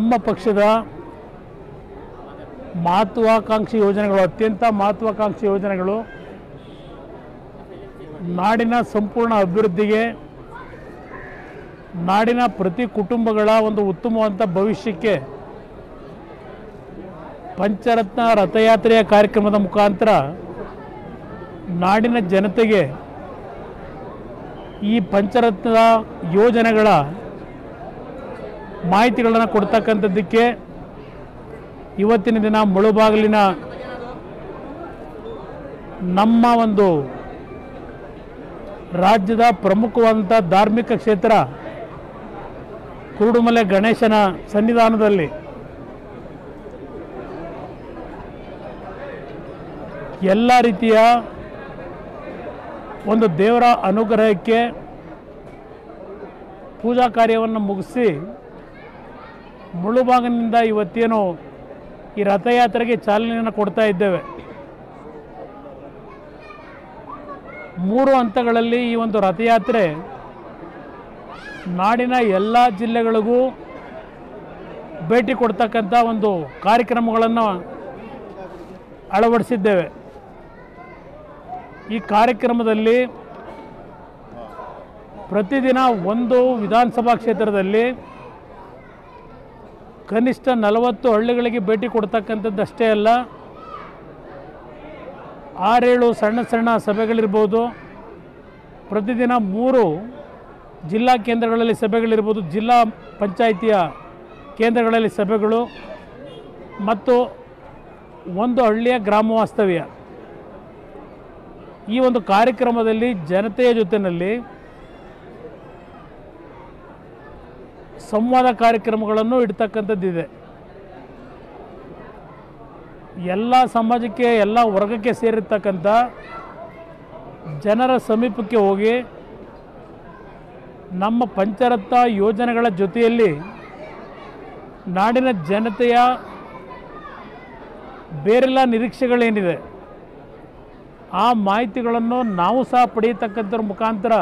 ನಮ್ಮ ಪಕ್ಷದ ಮಹತ್ವಾಕಾಂಕ್ಷಿ ಯೋಜನೆಗಳು ಅತ್ಯಂತ ಮಹತ್ವಾಕಾಂಕ್ಷಿ ಯೋಜನೆಗಳು ನಾಡಿನ ಸಂಪೂರ್ಣ ಅಭಿವೃದ್ಧಿಗೆ ನಾಡಿನ ಪ್ರತಿ ಕುಟುಂಬಗಳ ಒಂದು ಉತ್ತಮವಾದಂಥ ಭವಿಷ್ಯಕ್ಕೆ ಪಂಚರತ್ನ ರಥಯಾತ್ರೆಯ ಕಾರ್ಯಕ್ರಮದ ಮುಖಾಂತರ ನಾಡಿನ ಜನತೆಗೆ ಈ ಪಂಚರತ್ನದ ಯೋಜನೆಗಳ ಮಾಹಿತಿಗಳನ್ನು ಕೊಡ್ತಕ್ಕಂಥದ್ದಕ್ಕೆ ಇವತ್ತಿನ ದಿನ ಮುಳುಬಾಗಿಲಿನ ನಮ್ಮ ಒಂದು ರಾಜ್ಯದ ಪ್ರಮುಖವಾದಂಥ ಧಾರ್ಮಿಕ ಕ್ಷೇತ್ರ ಕುರುಡುಮಲೆ ಗಣೇಶನ ಸನ್ನಿಧಾನದಲ್ಲಿ ಎಲ್ಲ ರೀತಿಯ ಒಂದು ದೇವರ ಅನುಗ್ರಹಕ್ಕೆ ಪೂಜಾ ಕಾರ್ಯವನ್ನು ಮುಗಿಸಿ ಮುಳುಬಾಗಿನಿಂದ ಇವತ್ತೇನು ಈ ರಥಯಾತ್ರೆಗೆ ಚಾಲನೆಯನ್ನು ಕೊಡ್ತಾ ಇದ್ದೇವೆ ಮೂರು ಹಂತಗಳಲ್ಲಿ ಈ ಒಂದು ರಥಯಾತ್ರೆ ನಾಡಿನ ಎಲ್ಲ ಜಿಲ್ಲೆಗಳಿಗೂ ಭೇಟಿ ಕೊಡ್ತಕ್ಕಂಥ ಒಂದು ಕಾರ್ಯಕ್ರಮಗಳನ್ನು ಅಳವಡಿಸಿದ್ದೇವೆ ಈ ಕಾರ್ಯಕ್ರಮದಲ್ಲಿ ಪ್ರತಿದಿನ ಒಂದು ವಿಧಾನಸಭಾ ಕ್ಷೇತ್ರದಲ್ಲಿ ಕನಿಷ್ಠ ನಲವತ್ತು ಹಳ್ಳಿಗಳಿಗೆ ಭೇಟಿ ಕೊಡ್ತಕ್ಕಂಥದ್ದಷ್ಟೇ ಅಲ್ಲ ಆರೇಳು ಸಣ್ಣ ಸಣ್ಣ ಸಭೆಗಳಿರ್ಬೋದು ಪ್ರತಿದಿನ ಮೂರು ಜಿಲ್ಲಾ ಕೇಂದ್ರಗಳಲ್ಲಿ ಸಭೆಗಳಿರ್ಬೋದು ಜಿಲ್ಲಾ ಪಂಚಾಯಿತಿಯ ಕೇಂದ್ರಗಳಲ್ಲಿ ಸಭೆಗಳು ಮತ್ತು ಒಂದು ಹಳ್ಳಿಯ ಗ್ರಾಮ ವಾಸ್ತವ್ಯ ಈ ಒಂದು ಕಾರ್ಯಕ್ರಮದಲ್ಲಿ ಜನತೆಯ ಜೊತೆಯಲ್ಲಿ ಸಂವಾದ ಕಾರ್ಯಕ್ರಮಗಳನ್ನು ಇಡ್ತಕ್ಕಂಥದ್ದಿದೆ ಎಲ್ಲ ಸಮಾಜಕ್ಕೆ ಎಲ್ಲ ವರ್ಗಕ್ಕೆ ಸೇರಿರ್ತಕ್ಕಂಥ ಜನರ ಸಮೀಪಕ್ಕೆ ಹೋಗಿ ನಮ್ಮ ಪಂಚರತ್ನ ಯೋಜನೆಗಳ ಜೊತೆಯಲ್ಲಿ ನಾಡಿನ ಜನತೆಯ ಬೇರೆಲ್ಲ ನಿರೀಕ್ಷೆಗಳೇನಿದೆ ಆ ಮಾಹಿತಿಗಳನ್ನು ನಾವು ಸಹ ಪಡೆಯತಕ್ಕಂಥದ್ರ ಮುಖಾಂತರ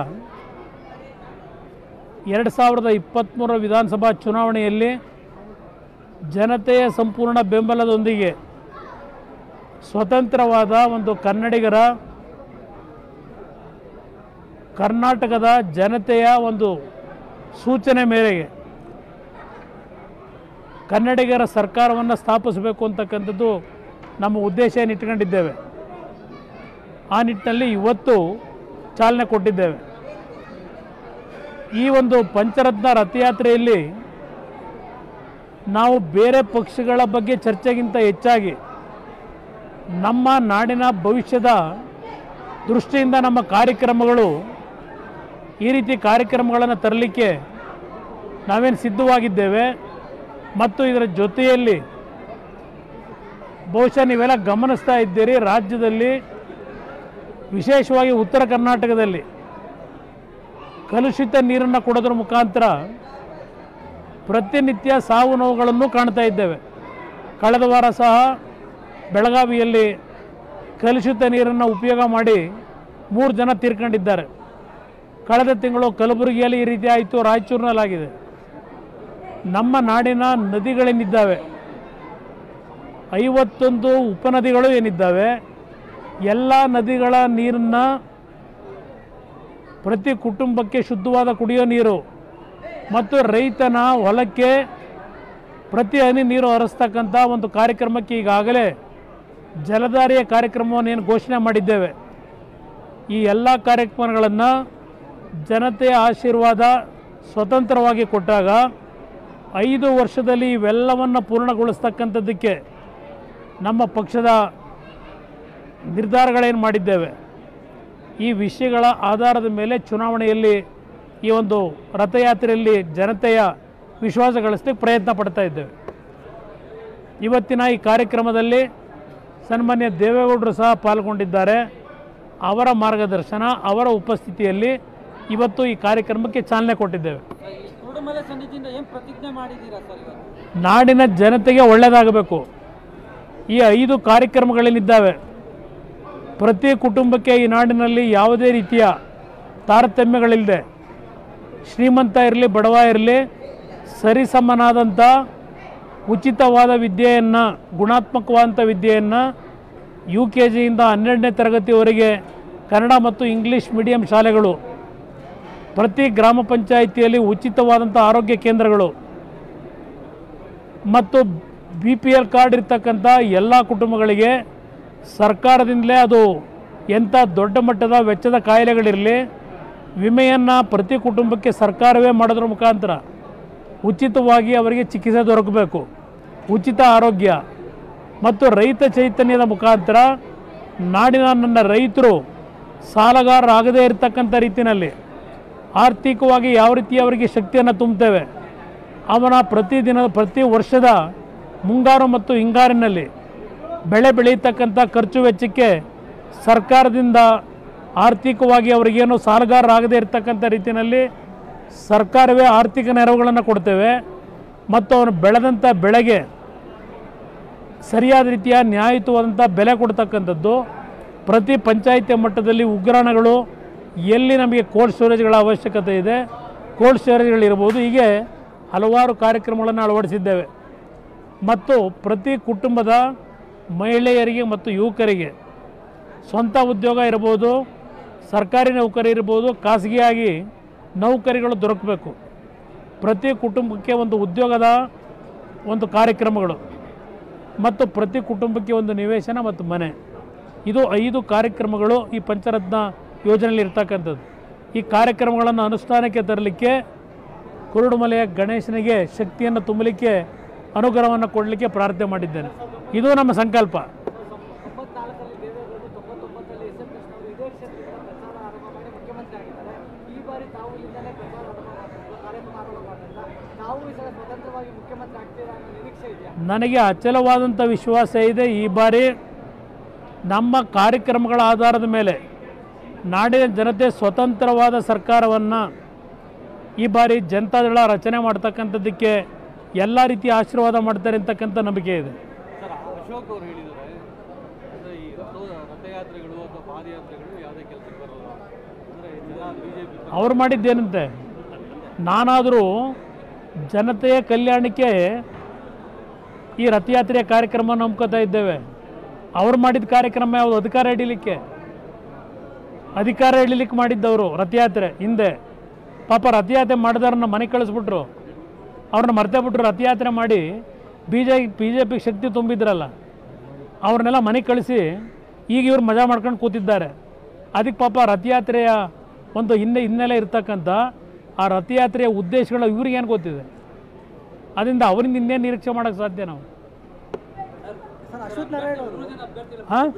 ಎರಡು ಸಾವಿರದ ಇಪ್ಪತ್ತ್ಮೂರರ ವಿಧಾನಸಭಾ ಚುನಾವಣೆಯಲ್ಲಿ ಜನತೆಯ ಸಂಪೂರ್ಣ ಬೆಂಬಲದೊಂದಿಗೆ ಸ್ವತಂತ್ರವಾದ ಒಂದು ಕನ್ನಡಿಗರ ಕರ್ನಾಟಕದ ಜನತೆಯ ಒಂದು ಸೂಚನೆ ಮೇರೆಗೆ ಕನ್ನಡಿಗರ ಸರ್ಕಾರವನ್ನು ಸ್ಥಾಪಿಸಬೇಕು ಅಂತಕ್ಕಂಥದ್ದು ನಮ್ಮ ಉದ್ದೇಶ ಏನು ಇಟ್ಕೊಂಡಿದ್ದೇವೆ ಆ ನಿಟ್ಟಿನಲ್ಲಿ ಇವತ್ತು ಚಾಲನೆ ಕೊಟ್ಟಿದ್ದೇವೆ ಈ ಒಂದು ಪಂಚರತ್ನ ರಥಯಾತ್ರೆಯಲ್ಲಿ ನಾವು ಬೇರೆ ಪಕ್ಷಗಳ ಬಗ್ಗೆ ಚರ್ಚೆಗಿಂತ ಹೆಚ್ಚಾಗಿ ನಮ್ಮ ನಾಡಿನ ಭವಿಷ್ಯದ ದೃಷ್ಟಿಯಿಂದ ನಮ್ಮ ಕಾರ್ಯಕ್ರಮಗಳು ಈ ರೀತಿ ಕಾರ್ಯಕ್ರಮಗಳನ್ನು ತರಲಿಕ್ಕೆ ನಾವೇನು ಸಿದ್ಧವಾಗಿದ್ದೇವೆ ಮತ್ತು ಇದರ ಜೊತೆಯಲ್ಲಿ ಬಹುಶಃ ನೀವೆಲ್ಲ ಗಮನಿಸ್ತಾ ಇದ್ದೀರಿ ರಾಜ್ಯದಲ್ಲಿ ವಿಶೇಷವಾಗಿ ಉತ್ತರ ಕರ್ನಾಟಕದಲ್ಲಿ ಕಲುಷಿತ ನೀರನ್ನು ಕೊಡೋದ್ರ ಮುಖಾಂತರ ಪ್ರತಿನಿತ್ಯ ಸಾವು ನೋವುಗಳನ್ನು ಕಾಣ್ತಾ ಇದ್ದೇವೆ ಕಳೆದ ವಾರ ಸಹ ಬೆಳಗಾವಿಯಲ್ಲಿ ಕಲುಷಿತ ನೀರನ್ನು ಉಪಯೋಗ ಮಾಡಿ ಮೂರು ಜನ ತೀರ್ಕೊಂಡಿದ್ದಾರೆ ಕಳೆದ ತಿಂಗಳು ಕಲಬುರಗಿಯಲ್ಲಿ ಈ ರೀತಿ ಆಯಿತು ರಾಯಚೂರಿನಲ್ಲಾಗಿದೆ ನಮ್ಮ ನಾಡಿನ ನದಿಗಳೇನಿದ್ದಾವೆ ಐವತ್ತೊಂದು ಉಪನದಿಗಳು ಏನಿದ್ದಾವೆ ಎಲ್ಲ ನದಿಗಳ ನೀರನ್ನು ಪ್ರತಿ ಕುಟುಂಬಕ್ಕೆ ಶುದ್ಧವಾದ ಕುಡಿಯೋ ನೀರು ಮತ್ತು ರೈತನ ಹೊಲಕ್ಕೆ ಪ್ರತಿ ಹನಿ ನೀರು ಹರಿಸ್ತಕ್ಕಂಥ ಒಂದು ಕಾರ್ಯಕ್ರಮಕ್ಕೆ ಈಗಾಗಲೇ ಜಲಧಾರಿಯ ಕಾರ್ಯಕ್ರಮವನ್ನು ಏನು ಘೋಷಣೆ ಮಾಡಿದ್ದೇವೆ ಈ ಎಲ್ಲ ಕಾರ್ಯಕ್ರಮಗಳನ್ನು ಜನತೆಯ ಆಶೀರ್ವಾದ ಸ್ವತಂತ್ರವಾಗಿ ಕೊಟ್ಟಾಗ ಐದು ವರ್ಷದಲ್ಲಿ ಇವೆಲ್ಲವನ್ನು ಪೂರ್ಣಗೊಳಿಸ್ತಕ್ಕಂಥದ್ದಕ್ಕೆ ನಮ್ಮ ಪಕ್ಷದ ನಿರ್ಧಾರಗಳೇನು ಮಾಡಿದ್ದೇವೆ ಈ ವಿಷಯಗಳ ಆಧಾರದ ಮೇಲೆ ಚುನಾವಣೆಯಲ್ಲಿ ಈ ಒಂದು ರಥಯಾತ್ರೆಯಲ್ಲಿ ಜನತೆಯ ವಿಶ್ವಾಸ ಗಳಿಸಲಿಕ್ಕೆ ಪ್ರಯತ್ನ ಪಡ್ತಾ ಇದ್ದೇವೆ ಇವತ್ತಿನ ಈ ಕಾರ್ಯಕ್ರಮದಲ್ಲಿ ಸನ್ಮಾನ್ಯ ದೇವೇಗೌಡರು ಸಹ ಪಾಲ್ಗೊಂಡಿದ್ದಾರೆ ಅವರ ಮಾರ್ಗದರ್ಶನ ಅವರ ಉಪಸ್ಥಿತಿಯಲ್ಲಿ ಇವತ್ತು ಈ ಕಾರ್ಯಕ್ರಮಕ್ಕೆ ಚಾಲನೆ ಕೊಟ್ಟಿದ್ದೇವೆ ಈ ಕುರುಡುಮಲೆ ಸನ್ನಿಧಿಯಿಂದ ಏನು ಪ್ರತಿಜ್ಞೆ ಮಾಡಿದ್ದೀರಾ ಸರ್ ಇವತ್ತು ನಾಡಿನ ಜನತೆಗೆ ಒಳ್ಳೆಯದಾಗಬೇಕು ಈ ಐದು ಕಾರ್ಯಕ್ರಮಗಳೇನಿದ್ದಾವೆ ಪ್ರತಿ ಕುಟುಂಬಕ್ಕೆ ಈ ನಾಡಿನಲ್ಲಿ ಯಾವುದೇ ರೀತಿಯ ತಾರತಮ್ಯಗಳಿಲ್ಲದೆ ಶ್ರೀಮಂತ ಇರಲಿ ಬಡವ ಇರಲಿ ಸರಿಸಮನಾದಂಥ ಉಚಿತವಾದ ವಿದ್ಯೆಯನ್ನು ಗುಣಾತ್ಮಕವಾದಂಥ ವಿದ್ಯೆಯನ್ನು ಯು ಕೆ ಜಿಯಿಂದ ಹನ್ನೆರಡನೇ ತರಗತಿವರೆಗೆ ಕನ್ನಡ ಮತ್ತು ಇಂಗ್ಲೀಷ್ ಮೀಡಿಯಂ ಶಾಲೆಗಳು ಪ್ರತಿ ಗ್ರಾಮ ಪಂಚಾಯಿತಿಯಲ್ಲಿ ಉಚಿತವಾದಂಥ ಆರೋಗ್ಯ ಕೇಂದ್ರಗಳು ಮತ್ತು ಬಿ ಪಿ ಎಲ್ ಕಾರ್ಡ್ ಇರ್ತಕ್ಕಂಥ ಎಲ್ಲ ಕುಟುಂಬಗಳಿಗೆ ಸರ್ಕಾರದಿಂದಲೇ ಅದು ಎಂಥ ದೊಡ್ಡ ಮಟ್ಟದ ವೆಚ್ಚದ ಕಾಯಿಲೆಗಳಿರಲಿ ವಿಮೆಯನ್ನು ಪ್ರತಿ ಕುಟುಂಬಕ್ಕೆ ಸರ್ಕಾರವೇ ಮಾಡೋದ್ರ ಮುಖಾಂತರ ಉಚಿತವಾಗಿ ಅವರಿಗೆ ಚಿಕಿತ್ಸೆ ದೊರಕಬೇಕು ಉಚಿತ ಆರೋಗ್ಯ ಮತ್ತು ರೈತ ಚೈತನ್ಯದ ಮುಖಾಂತರ ನಾಡಿನ ನನ್ನ ರೈತರು ಸಾಲಗಾರರಾಗದೇ ಇರತಕ್ಕಂಥ ರೀತಿಯಲ್ಲಿ ಆರ್ಥಿಕವಾಗಿ ಯಾವ ರೀತಿ ಅವರಿಗೆ ಶಕ್ತಿಯನ್ನು ತುಂಬುತ್ತೇವೆ ಅವನ ಪ್ರತಿದಿನ ಪ್ರತಿ ವರ್ಷದ ಮುಂಗಾರು ಮತ್ತು ಹಿಂಗಾರಿನಲ್ಲಿ ಬೆಳೆ ಬೆಳೆಯತಕ್ಕಂಥ ಖರ್ಚು ವೆಚ್ಚಕ್ಕೆ ಸರ್ಕಾರದಿಂದ ಆರ್ಥಿಕವಾಗಿ ಅವರಿಗೇನು ಸಾಲಗಾರರಾಗದೇ ಇರತಕ್ಕಂಥ ರೀತಿಯಲ್ಲಿ ಸರ್ಕಾರವೇ ಆರ್ಥಿಕ ನೆರವುಗಳನ್ನು ಕೊಡ್ತೇವೆ ಮತ್ತು ಅವನು ಬೆಳೆದಂಥ ಬೆಳೆಗೆ ಸರಿಯಾದ ರೀತಿಯ ನ್ಯಾಯಯುತವಾದಂಥ ಬೆಲೆ ಕೊಡ್ತಕ್ಕಂಥದ್ದು ಪ್ರತಿ ಪಂಚಾಯಿತಿಯ ಮಟ್ಟದಲ್ಲಿ ಉಗ್ರಾಣಗಳು ಎಲ್ಲಿ ನಮಗೆ ಕೋಲ್ಡ್ ಸ್ಟೋರೇಜ್ಗಳ ಅವಶ್ಯಕತೆ ಇದೆ ಕೋಲ್ಡ್ ಸ್ಟೋರೇಜ್ಗಳಿರ್ಬೋದು ಹೀಗೆ ಹಲವಾರು ಕಾರ್ಯಕ್ರಮಗಳನ್ನು ಅಳವಡಿಸಿದ್ದೇವೆ ಮತ್ತು ಪ್ರತಿ ಕುಟುಂಬದ ಮಹಿಳೆಯರಿಗೆ ಮತ್ತು ಯುವಕರಿಗೆ ಸ್ವಂತ ಉದ್ಯೋಗ ಇರ್ಬೋದು ಸರ್ಕಾರಿ ನೌಕರಿ ಇರ್ಬೋದು ಖಾಸಗಿಯಾಗಿ ನೌಕರಿಗಳು ದೊರಕಬೇಕು ಪ್ರತಿ ಕುಟುಂಬಕ್ಕೆ ಒಂದು ಉದ್ಯೋಗದ ಒಂದು ಕಾರ್ಯಕ್ರಮಗಳು ಮತ್ತು ಪ್ರತಿ ಕುಟುಂಬಕ್ಕೆ ಒಂದು ನಿವೇಶನ ಮತ್ತು ಮನೆ ಇದು ಐದು ಕಾರ್ಯಕ್ರಮಗಳು ಈ ಪಂಚರತ್ನ ಯೋಜನೆಯಲ್ಲಿ ಇರ್ತಕ್ಕಂಥದ್ದು ಈ ಕಾರ್ಯಕ್ರಮಗಳನ್ನು ಅನುಷ್ಠಾನಕ್ಕೆ ತರಲಿಕ್ಕೆ ಕುರುಡುಮಲೆಯ ಗಣೇಶನಿಗೆ ಶಕ್ತಿಯನ್ನು ತುಂಬಲಿಕ್ಕೆ ಅನುಗ್ರಹವನ್ನು ಕೊಡಲಿಕ್ಕೆ ಪ್ರಾರ್ಥನೆ ಮಾಡಿದ್ದೇನೆ ಇದು ನಮ್ಮ ಸಂಕಲ್ಪ ತೊಂಬತ್ನಾಲ್ಕರಲ್ಲಿ ದೇವೇಗೌಡರು ತೊಂಬತ್ತೊಂಬತ್ತರಲ್ಲಿ ಎಸ್ ಎಂ ಕೃಷ್ಣ ಅವರು ಇದೇ ಕ್ಷೇತ್ರದಿಂದ ಪ್ರಚಾರ ಆರಂಭ ಮಾಡಿ ಮುಖ್ಯಮಂತ್ರಿ ಆಗಿದ್ದಾರೆ ಈ ಬಾರಿ ತಾವು ಇಲ್ಲಿಂದಲೇ ಪ್ರಚಾರ ಆರಂಭ ಮಾಡಿದ್ರು ಕಾರ್ಯಕ್ರಮ ಆರಂಭ ಮಾಡಿದ್ರಿಂದ ತಾವು ಈ ಸಲ ಸ್ವತಂತ್ರವಾಗಿ ಮುಖ್ಯಮಂತ್ರಿ ಆಗ್ತೀರಾ ಅನ್ನೋ ನಿರೀಕ್ಷೆ ಇದೆಯಾ ನನಗೆ ಅಚಲವಾದಂಥ ವಿಶ್ವಾಸ ಇದೆ ಈ ಬಾರಿ ನಮ್ಮ ಕಾರ್ಯಕ್ರಮಗಳ ಆಧಾರದ ಮೇಲೆ ನಾಡಿನ ಜನತೆ ಸ್ವತಂತ್ರವಾದ ಸರ್ಕಾರವನ್ನು ಈ ಬಾರಿ ಜನತಾದಳ ರಚನೆ ಮಾಡ್ತಕ್ಕಂಥದ್ದಕ್ಕೆ ಎಲ್ಲ ರೀತಿಯ ಆಶೀರ್ವಾದ ಮಾಡ್ತಾರೆ ಅಂತಕ್ಕಂಥ ನಂಬಿಕೆ ಇದೆ ಸರ್ ಅಶೋಕ್ ಅವರು ಹೇಳಿದ್ದಾರೆ ಅಂದರೆ ಈ ರಥ ರಥಯಾತ್ರೆಗಳು ಅಥವಾ ಪಾದಯಾತ್ರೆಗಳು ಯಾವುದೇ ಕೆಲಸಕ್ಕೆ ಬರಲ್ಲ ಅಂದರೆ ಜನ ಬಿ ಜೆ ಪಿ ಅವ್ರು ಮಾಡಿದ್ದೇನಂತೆ ನಾನಾದರೂ ಜನತೆಯ ಕಲ್ಯಾಣಕ್ಕೆ ಈ ರಥಯಾತ್ರೆಯ ಕಾರ್ಯಕ್ರಮ ನಂಬ್ಕೋತಾ ಇದ್ದೇವೆ ಅವ್ರು ಮಾಡಿದ ಕಾರ್ಯಕ್ರಮ ಯಾವುದು ಅಧಿಕಾರ ಹಿಡಿಲಿಕ್ಕೆ ಅಧಿಕಾರ ಹಿಡಿಲಿಕ್ಕೆ ಮಾಡಿದ್ದವರು ರಥಯಾತ್ರೆ ಹಿಂದೆ ಪಾಪ ರಥಯಾತ್ರೆ ಮಾಡಿದವ್ರನ್ನ ಮನೆ ಕಳಿಸ್ಬಿಟ್ರು ಅವ್ರನ್ನ ಮರ್ತೇ ಬಿಟ್ರು ರಥಯಾತ್ರೆ ಮಾಡಿ ಬಿ ಜೆ ಬಿ ಜೆ ಪಿಗೆ ಶಕ್ತಿ ತುಂಬಿದ್ರಲ್ಲ ಅವ್ರನ್ನೆಲ್ಲ ಮನೆ ಕಳಿಸಿ ಈಗ ಇವ್ರು ಮಜಾ ಮಾಡ್ಕೊಂಡು ಕೂತಿದ್ದಾರೆ ಅದಕ್ಕೆ ಪಾಪ ರಥಯಾತ್ರೆಯ ಒಂದು ಹಿನ್ನೆ ಹಿನ್ನೆಲೆ ಇರ್ತಕ್ಕಂಥ ಆ ರಥಯಾತ್ರೆಯ ಉದ್ದೇಶಗಳು ಇವ್ರಿಗೇನು ಗೊತ್ತಿದೆ ಅದರಿಂದ ಅವರಿಂದ ಇನ್ನೇನು ನಿರೀಕ್ಷೆ ಮಾಡೋಕ್ಕೆ ಸಾಧ್ಯ ನಾವು ಸರ್ ಅಶ್ವಥ್ ನಾರಾಯಣ ಅವರು ಹಾಂ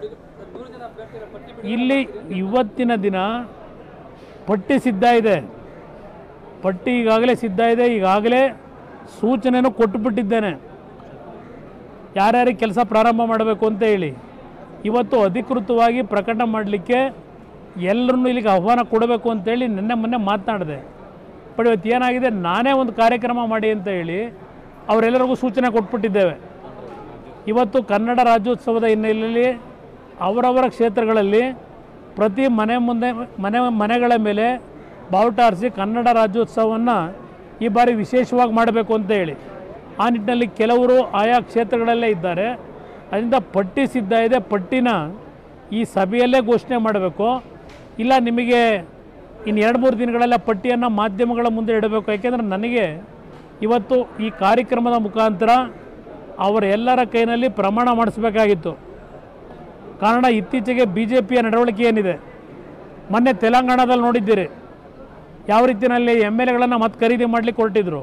ಇಲ್ಲಿ ಇವತ್ತಿನ ದಿನ ಪಟ್ಟಿ ಸಿದ್ಧ ಇದೆ ಪಟ್ಟಿ ಈಗಾಗಲೇ ಸಿದ್ಧ ಇದೆ ಈಗಾಗಲೇ ಸೂಚನೆಯನ್ನು ಕೊಟ್ಟುಬಿಟ್ಟಿದ್ದೇನೆ ಯಾರ್ಯಾರಿಗೆ ಕೆಲಸ ಪ್ರಾರಂಭ ಮಾಡಬೇಕು ಅಂತ ಹೇಳಿ ಇವತ್ತು ಅಧಿಕೃತವಾಗಿ ಪ್ರಕಟ ಮಾಡಲಿಕ್ಕೆ ಎಲ್ಲರನ್ನೂ ಇಲ್ಲಿಗೆ ಆಹ್ವಾನ ಕೊಡಬೇಕು ಅಂತೇಳಿ ನಿನ್ನೆ ಮೊನ್ನೆ ಮಾತನಾಡಿದೆ ಬಟ್ ಇವತ್ತು ಏನಾಗಿದೆ ನಾನೇ ಒಂದು ಕಾರ್ಯಕ್ರಮ ಮಾಡಿ ಅಂತ ಹೇಳಿ ಅವರೆಲ್ಲರಿಗೂ ಸೂಚನೆ ಕೊಟ್ಬಿಟ್ಟಿದ್ದೇವೆ ಇವತ್ತು ಕನ್ನಡ ರಾಜ್ಯೋತ್ಸವದ ಹಿನ್ನೆಲೆಯಲ್ಲಿ ಅವರವರ ಕ್ಷೇತ್ರಗಳಲ್ಲಿ ಪ್ರತಿ ಮನೆ ಮುಂದೆ ಮನೆ ಮನೆಗಳ ಮೇಲೆ ಬಾವುಟ ಆರಿಸಿ ಕನ್ನಡ ರಾಜ್ಯೋತ್ಸವವನ್ನು ಈ ಬಾರಿ ವಿಶೇಷವಾಗಿ ಮಾಡಬೇಕು ಅಂತ ಹೇಳಿ ಆ ನಿಟ್ಟಿನಲ್ಲಿ ಕೆಲವರು ಆಯಾ ಕ್ಷೇತ್ರಗಳಲ್ಲೇ ಇದ್ದಾರೆ ಅದರಿಂದ ಪಟ್ಟಿ ಸಿದ್ಧ ಇದೆ ಪಟ್ಟಿನ ಈ ಸಭೆಯಲ್ಲೇ ಘೋಷಣೆ ಮಾಡಬೇಕು ಇಲ್ಲ ನಿಮಗೆ ಇನ್ನು ಎರಡು ಮೂರು ದಿನಗಳೆಲ್ಲ ಪಟ್ಟಿಯನ್ನು ಮಾಧ್ಯಮಗಳ ಮುಂದೆ ಇಡಬೇಕು ಯಾಕೆಂದರೆ ನನಗೆ ಇವತ್ತು ಈ ಕಾರ್ಯಕ್ರಮದ ಮುಖಾಂತರ ಅವರೆಲ್ಲರ ಕೈನಲ್ಲಿ ಪ್ರಮಾಣ ಮಾಡಿಸ್ಬೇಕಾಗಿತ್ತು ಕಾರಣ ಇತ್ತೀಚೆಗೆ ಬಿ ಜೆ ಪಿಯ ನಡವಳಿಕೆ ಏನಿದೆ ಮೊನ್ನೆ ತೆಲಂಗಾಣದಲ್ಲಿ ನೋಡಿದ್ದೀರಿ ಯಾವ ರೀತಿಯಲ್ಲಿ ಎಮ್ ಎಲ್ ಎಗಳನ್ನು ಮತ್ತೆ ಖರೀದಿ ಮಾಡಲಿಕ್ಕೆ ಹೊರಟಿದ್ರು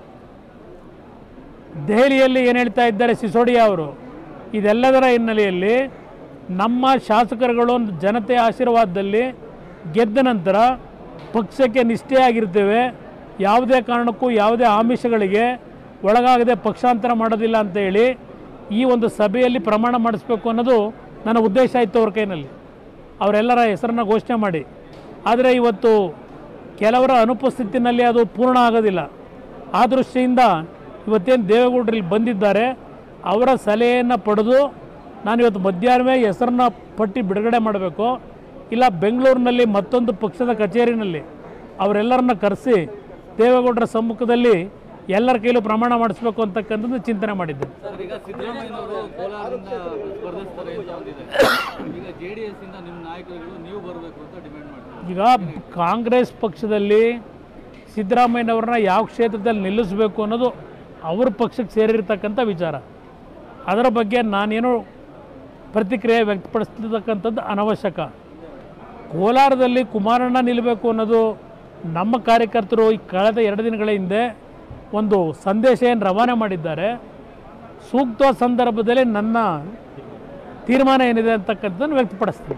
ದೆಹಲಿಯಲ್ಲಿ ಏನು ಹೇಳ್ತಾ ಇದ್ದಾರೆ ಸಿಸೋಡಿಯಾ ಅವರು ಇದೆಲ್ಲದರ ಹಿನ್ನೆಲೆಯಲ್ಲಿ ನಮ್ಮ ಶಾಸಕರುಗಳು ಜನತೆಯ ಆಶೀರ್ವಾದದಲ್ಲಿ ಗೆದ್ದ ನಂತರ ಪಕ್ಷಕ್ಕೆ ನಿಷ್ಠೆಯಾಗಿರ್ತೇವೆ ಯಾವುದೇ ಕಾರಣಕ್ಕೂ ಯಾವುದೇ ಆಮಿಷಗಳಿಗೆ ಒಳಗಾಗದೆ ಪಕ್ಷಾಂತರ ಮಾಡೋದಿಲ್ಲ ಅಂತ ಹೇಳಿ ಈ ಒಂದು ಸಭೆಯಲ್ಲಿ ಪ್ರಮಾಣ ಮಾಡಿಸ್ಬೇಕು ಅನ್ನೋದು ನನ್ನ ಉದ್ದೇಶ ಇತ್ತು ಅವ್ರ ಕೈನಲ್ಲಿ ಅವರೆಲ್ಲರ ಹೆಸರನ್ನು ಘೋಷಣೆ ಮಾಡಿ ಆದರೆ ಇವತ್ತು ಕೆಲವರ ಅನುಪಸ್ಥಿತಿನಲ್ಲಿ ಅದು ಪೂರ್ಣ ಆಗೋದಿಲ್ಲ ಆ ದೃಷ್ಟಿಯಿಂದ ಇವತ್ತೇನು ದೇವೇಗೌಡರು ಇಲ್ಲಿ ಬಂದಿದ್ದಾರೆ ಅವರ ಸಲಹೆಯನ್ನು ಪಡೆದು ನಾನು ಇವತ್ತು ಮಧ್ಯಾಹ್ನವೇ ಹೆಸರನ್ನ ಪಟ್ಟಿ ಬಿಡುಗಡೆ ಮಾಡಬೇಕು ಇಲ್ಲ ಬೆಂಗಳೂರಿನಲ್ಲಿ ಮತ್ತೊಂದು ಪಕ್ಷದ ಕಚೇರಿನಲ್ಲಿ ಅವರೆಲ್ಲರನ್ನ ಕರೆಸಿ ದೇವೇಗೌಡರ ಸಮ್ಮುಖದಲ್ಲಿ ಎಲ್ಲರ ಕೈಲೂ ಪ್ರಮಾಣ ಮಾಡಿಸ್ಬೇಕು ಅಂತಕ್ಕಂಥದ್ದು ಚಿಂತನೆ ಮಾಡಿದ್ದೆ ಸರ್ ಈಗ ಸಿದ್ದರಾಮಯ್ಯನವರು ಕೋಲಾರದಿಂದ ಸ್ಪರ್ಧಿಸ್ತಾರೆ ಅಂತ ಒಂದಿದೆ ಈಗ ಜೆ ಡಿ ಎಸ್ ಇಂದ ನಿಮ್ಮ ನಾಯಕರುಗಳು ನೀವು ಬರಬೇಕು ಅಂತ ಡಿಮ್ಯಾಂಡ್ ಮಾಡ್ತಾರೆ ಈಗ ಕಾಂಗ್ರೆಸ್ ಪಕ್ಷದಲ್ಲಿ ಸಿದ್ದರಾಮಯ್ಯನವ್ರನ್ನ ಯಾವ ಕ್ಷೇತ್ರದಲ್ಲಿ ನಿಲ್ಲಿಸಬೇಕು ಅನ್ನೋದು ಅವ್ರ ಪಕ್ಷಕ್ಕೆ ಸೇರಿರ್ತಕ್ಕಂಥ ವಿಚಾರ ಅದರ ಬಗ್ಗೆ ನಾನೇನು ಪ್ರತಿಕ್ರಿಯೆ ವ್ಯಕ್ತಪಡಿಸ್ತಕ್ಕಂಥದ್ದು ಅನವಶ್ಯಕ ಕೋಲಾರದಲ್ಲಿ ಕುಮಾರಣ್ಣ ನಿಲ್ಲಬೇಕು ಅನ್ನೋದು ನಮ್ಮ ಕಾರ್ಯಕರ್ತರು ಈ ಕಳೆದ ಎರಡು ದಿನಗಳ ಹಿಂದೆ ಒಂದು ಸಂದೇಶ ಏನು ರವಾನೆ ಮಾಡಿದ್ದಾರೆ ಸೂಕ್ತ ಸಂದರ್ಭದಲ್ಲಿ ನನ್ನ ತೀರ್ಮಾನ ಏನಿದೆ ಅಂತಕ್ಕಂಥದ್ದನ್ನು ವ್ಯಕ್ತಪಡಿಸ್ತೀನಿ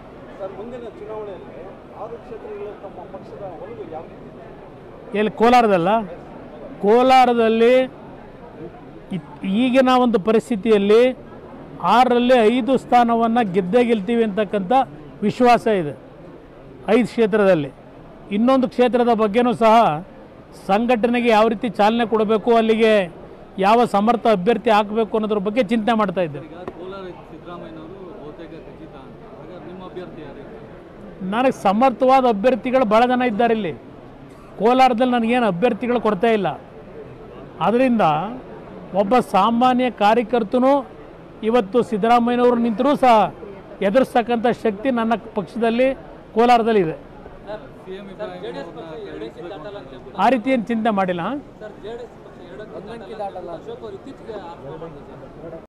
ಎಲ್ಲಿ ಕೋಲಾರದಲ್ಲ ಕೋಲಾರದಲ್ಲಿ ಇತ್- ಈಗಿನ ಒಂದು ಪರಿಸ್ಥಿತಿಯಲ್ಲಿ ಆರರಲ್ಲಿ ಐದು ಸ್ಥಾನವನ್ನು ಗೆದ್ದೇ ಗೆಲ್ತೀವಿ ಅಂತಕ್ಕಂಥ ವಿಶ್ವಾಸ ಇದೆ ಐದು ಕ್ಷೇತ್ರದಲ್ಲಿ ಇನ್ನೊಂದು ಕ್ಷೇತ್ರದ ಬಗ್ಗೆನೂ ಸಹ ಸಂಘಟನೆಗೆ ಯಾವ ರೀತಿ ಚಾಲನೆ ಕೊಡಬೇಕು ಅಲ್ಲಿಗೆ ಯಾವ ಸಮರ್ಥ ಅಭ್ಯರ್ಥಿ ಹಾಕಬೇಕು ಅನ್ನೋದ್ರ ಬಗ್ಗೆ ಚಿಂತೆ ಮಾಡ್ತಾ ಇದ್ದೇವೆ ಈಗ ಕೋಲಾರ ಸಿದ್ದರಾಮಯ್ಯನವರು ಬಹುತೇಕ ಖಚಿತ ಅಂತ ಹಾಗಾದ್ರೆ ನಿಮ್ಮ ಅಭ್ಯರ್ಥಿ ಯಾರು ನನಗೆ ಸಮರ್ಥವಾದ ಅಭ್ಯರ್ಥಿಗಳು ಭಾಳ ಜನ ಇದ್ದಾರೆ ಇಲ್ಲಿ ಕೋಲಾರದಲ್ಲಿ ನನಗೇನು ಅಭ್ಯರ್ಥಿಗಳು ಕೊಡ್ತಾ ಇಲ್ಲ ಆದ್ದರಿಂದ ಒಬ್ಬ ಸಾಮಾನ್ಯ ಕಾರ್ಯಕರ್ತನೂ ಇವತ್ತು ಸಿದ್ದರಾಮಯ್ಯನವರು ನಿಂತರೂ ಸಹ ಎದುರಿಸ್ತಕ್ಕಂಥ ಶಕ್ತಿ ನನ್ನ ಪಕ್ಷದಲ್ಲಿ ಕೋಲಾರದಲ್ಲಿ ಇದೆ ಸಿ ಎಂ ಇಬ್ರಾಹಿಂ ಅವ್ರನ್ನ ಆ ರೀತಿ ಏನು ಚಿಂತೆ ಮಾಡಿಲ್ಲ ಸರ್ ಜೆ ಡಿ ಎಸ್ ಪಕ್ಷ ಎರಡಕ್ಕೆ ದಾಟಲ್ಲ ಅಶೋಕ್ ಅವರು ಇತ್ತೀಚೆಗೆ ಆರೋಪ ಮಾಡಿದ್ರು ಸರ್